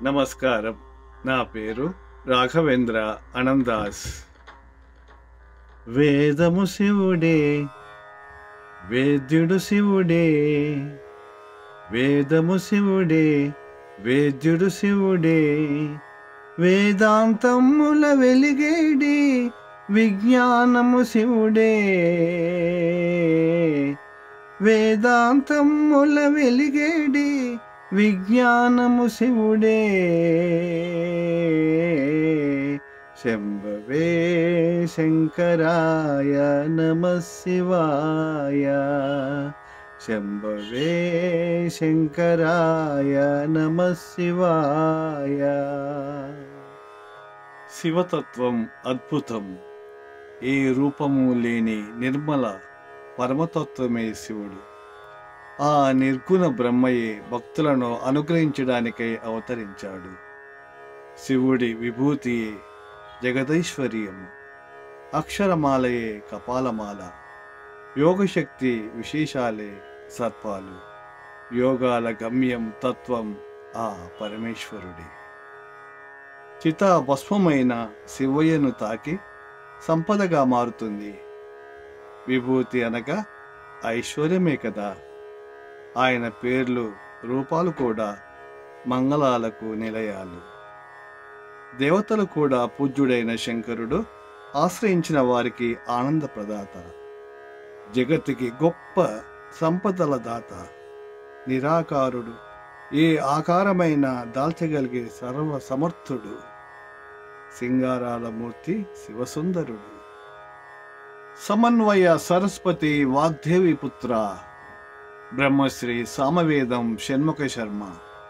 నమస్కారం నా పేరు రాఘవేంద్ర అనందాస్ వేదము శివుడే వేద్యుడు శివుడే వేదము శివుడే వేద్యుడు శివుడే వేదాంతముల వెలిగేడి విజ్ఞానము శివుడే వేదాంతముల వెలిగేడి విజ్ఞానము శివుడే శంభవే శంకరాయ నమ శివాయ శంభవే శంకరాయ నమ శివాయ శివతత్వం అద్భుతం ఏ రూపము లేని నిర్మల పరమతత్వమే శివుడు ఆ నిర్గుణ బ్రహ్మయే భక్తులను అనుగ్రహించడానికై అవతరించాడు శివుడి విభూతియే జగదైశ్వర్యము అక్షరమాలయే కపాలమాల యోగశక్తి విశేషాలే సర్పాలు యోగాల గమ్యం తత్వం ఆ పరమేశ్వరుడే చితా భస్మమైన శివయ్యను తాకి సంపదగా మారుతుంది విభూతి అనగా ఐశ్వర్యమే కదా ఆయన పేర్లు రూపాలు కూడా మంగళాలకు నిలయాలు దేవతలు కూడా పూజ్యుడైన శంకరుడు ఆశ్రయించిన వారికి ఆనంద ప్రదాత జగత్తుకి గొప్ప సంపదల దాత నిరాకారుడు ఏ ఆకారమైన దాల్చగలిగే సర్వ సమర్థుడు సింగారాల మూర్తి శివసుందరుడు సమన్వయ సరస్వతి వాగ్దేవి పుత్ర బ్రహ్మశ్రీ సామవేదం షణ్ముఖ శర్మ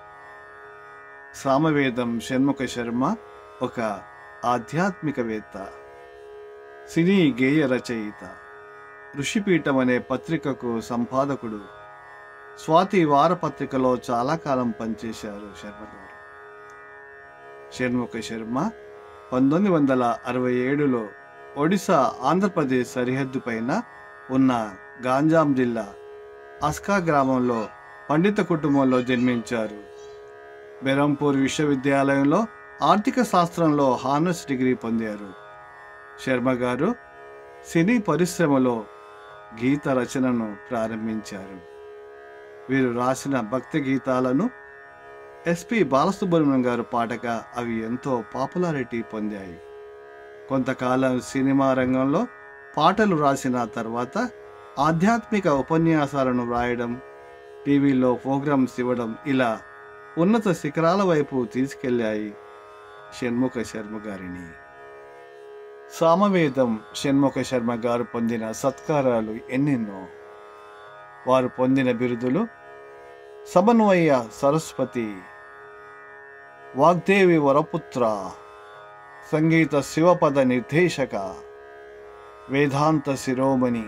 సామవేదం షణ్ముఖ శర్మ ఒక ఆధ్యాత్మికవేత్త సినీ గేయ రచయిత ఋషిపీఠం అనే పత్రికకు సంపాదకుడు స్వాతి వారపత్రికలో చాలా కాలం పనిచేశారు శర్మ గారు షణ్ముఖ శర్మ పంతొమ్మిది వందల అరవై ఏడులో ఒడిశా ఆంధ్రప్రదేశ్ సరిహద్దు పైన ఉన్న గాంజాం జిల్లా అస్కా గ్రామంలో పండిత కుటుంబంలో జన్మించారు బెరంపూర్ విశ్వవిద్యాలయంలో ఆర్థిక శాస్త్రంలో హానర్స్ డిగ్రీ పొందారు శర్మ గారు సినీ పరిశ్రమలో గీత రచనను ప్రారంభించారు వీరు రాసిన భక్తి గీతాలను ఎస్పి బాలసుబ్రహ్మణ్యం గారు పాటగా అవి ఎంతో పాపులారిటీ పొందాయి కొంతకాలం సినిమా రంగంలో పాటలు రాసిన తర్వాత ఆధ్యాత్మిక ఉపన్యాసాలను రాయడం టీవీలో ప్రోగ్రామ్స్ ఇవ్వడం ఇలా ఉన్నత శిఖరాల వైపు తీసుకెళ్ళాయి షణ్ముఖ శర్మ గారిని సామవేదం షణ్ముఖ శర్మ గారు పొందిన సత్కారాలు ఎన్నెన్నో వారు పొందిన బిరుదులు సమన్వయ సరస్వతి వాగ్దేవి వరపుత్ర సంగీత శివపద నిర్దేశక వేదాంత శిరోమణి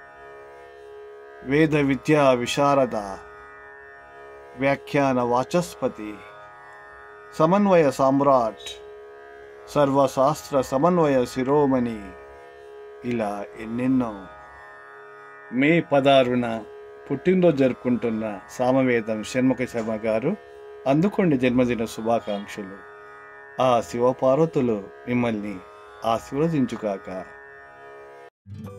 వేద విద్యా విశారద వ్యాఖ్యాన వాచస్పతి సమన్వయ సామ్రాట్ సర్వశాస్త్ర సమన్వయ శిరోమణి ఇలా ఎన్నెన్నో మే పదారున పుట్టినరోజు జరుపుకుంటున్న సామవేదం షణ్ముఖ శర్మ గారు అందుకోండి జన్మదిన శుభాకాంక్షలు ఆ శివపార్వతులు మిమ్మల్ని ఆశీర్వదించుగాక